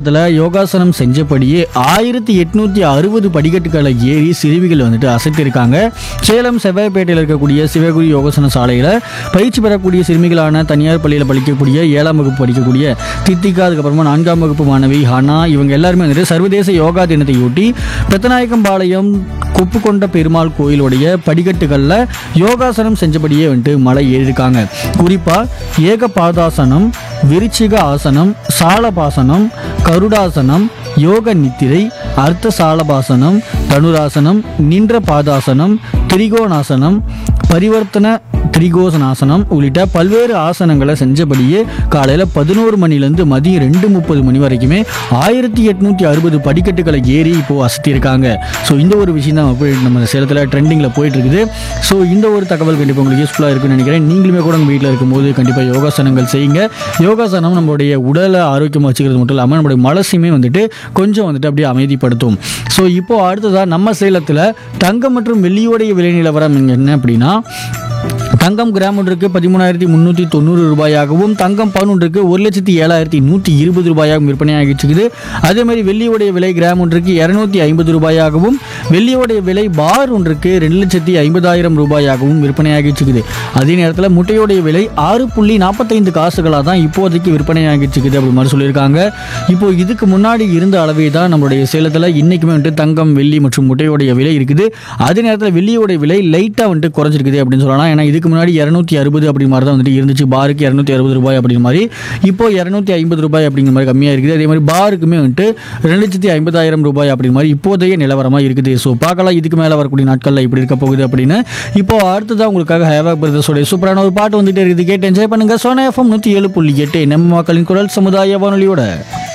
சேலத்தில் யோகாசனம் செஞ்சபடியே ஆயிரத்தி எட்நூற்றி அறுபது படிக்கட்டுகளை ஏறி சிறுமிகள் வந்துட்டு அசைத்திருக்காங்க சேலம் செவ்வாய்ப்பேட்டையில் இருக்கக்கூடிய சிவகுரு யோகாசன சாலையில் பயிற்சி பெறக்கூடிய சிறுமிகளான தனியார் பள்ளியில் படிக்கக்கூடிய ஏழாம் வகுப்பு படிக்கக்கூடிய தித்திகா அதுக்கப்புறமா நான்காம் வகுப்பு மாணவி ஹனா இவங்க எல்லாருமே வந்துட்டு சர்வதேச யோகா தினத்தையொட்டி பெத்தநாயக்கம்பாளையம் கொப்புக்கொண்ட பெருமாள் கோயிலுடைய படிக்கட்டுகளில் யோகாசனம் செஞ்சபடியே வந்துட்டு மலை ஏறியிருக்காங்க குறிப்பாக ஏக பாதாசனம் விருச்சிக ஆசனம் சாலபாசனம் கருடாசனம் யோக நித்திரை அர்த்த சாலபாசனம் தனுராசனம் நின்ற பாதாசனம் திரிகோணாசனம் பரிவர்த்தன திரிகோசனாசனம் உள்ளிட்ட பல்வேறு ஆசனங்களை செஞ்சபடியே காலையில் பதினோரு மணிலேருந்து மதியம் ரெண்டு முப்பது மணி வரைக்குமே ஆயிரத்தி எட்நூற்றி அறுபது படிக்கட்டுகளை ஏறி இப்போது அசத்தியிருக்காங்க ஸோ இந்த ஒரு விஷயம் தான் போய் நம்ம சேலத்தில் ட்ரெண்டிங்கில் போயிட்டு இருக்குது ஸோ இந்த ஒரு தகவல் கண்டிப்பாக உங்களுக்கு யூஸ்ஃபுல்லாக இருக்குன்னு நினைக்கிறேன் நீங்களுமே கூட உங்கள் வீட்டில் இருக்கும்போது கண்டிப்பாக யோகாசனங்கள் செய்யுங்க யோகாசனம் நம்மளுடைய உடலை ஆரோக்கியமாக வச்சுக்கிறது மட்டும் இல்லாமல் நம்மளுடைய மனசையுமே வந்துட்டு கொஞ்சம் வந்துட்டு அப்படியே அமைதிப்படுத்தும் ஸோ இப்போ அடுத்ததாக நம்ம சேலத்தில் தங்கம் மற்றும் வெள்ளியோடைய விலை நிலவரம் என்ன அப்படின்னா தங்கம் கிராம் ஒன்றுக்கு பதிமூணாயிரத்தி முந்நூற்றி தொண்ணூறு ரூபாயாகவும் தங்கம் பவுன் ஒன்றுக்கு ஒரு லட்சத்தி ஏழாயிரத்தி நூற்றி இருபது ரூபாயாகவும் விற்பனையாகிட்டு இருக்குது அதே மாதிரி வெள்ளியோடைய விலை கிராம் ஒன்றுக்கு இரநூத்தி ஐம்பது ரூபாயாகவும் வெள்ளியோடைய விலை பார் ஒன்றுக்கு ரெண்டு லட்சத்தி ஐம்பதாயிரம் ரூபாயாகவும் விற்பனையாகிட்டு இருக்குது அதே நேரத்தில் முட்டையோடைய விலை ஆறு புள்ளி நாற்பத்தைந்து காசுகளாக தான் இப்போதைக்கு விற்பனையாகிட்டு இருக்குது அப்படி மாதிரி சொல்லியிருக்காங்க இப்போ இதுக்கு முன்னாடி இருந்த அளவே தான் நம்மளுடைய சேலத்தில் இன்றைக்குமே வந்துட்டு தங்கம் வெள்ளி மற்றும் முட்டையோடைய விலை இருக்குது அதே நேரத்தில் வெள்ளியோடைய விலை லைட்டாக வந்துட்டு குறைஞ்சிருக்குது அப்படின்னு சொல்லலாம் ஏன்னா இதுக்கு முன்னாடி இரநூத்தி அறுபது அப்படி மாதிரி தான் வந்துட்டு இருந்துச்சு பாருக்கு இரநூத்தி அறுபது ரூபாய் அப்படிங்கிற மாதிரி இப்போ இரநூத்தி ஐம்பது ரூபாய் அப்படிங்கிற மாதிரி கம்மியாக இருக்குது அதே மாதிரி பாருக்குமே வந்துட்டு ரெண்டு லட்சத்தி ஐம்பதாயிரம் ரூபாய் அப்படிங்கிற மாதிரி இப்போதைய நிலவரமாக இருக்குது ஸோ பார்க்கலாம் இதுக்கு மேலே வரக்கூடிய நாட்களில் இப்படி இருக்க போகுது அப்படின்னு இப்போ அடுத்ததான் உங்களுக்காக ஹேவா பிரதர்ஸோட சூப்பரான ஒரு பாட்டு வந்துட்டே இருக்குது கேட்டு என்ஜாய் பண்ணுங்க சோனா எஃப்எம் நூற்றி ஏழு புள்ளி எட்டு நம்ம மக்களின் குரல் சமுதாய வானொலியோட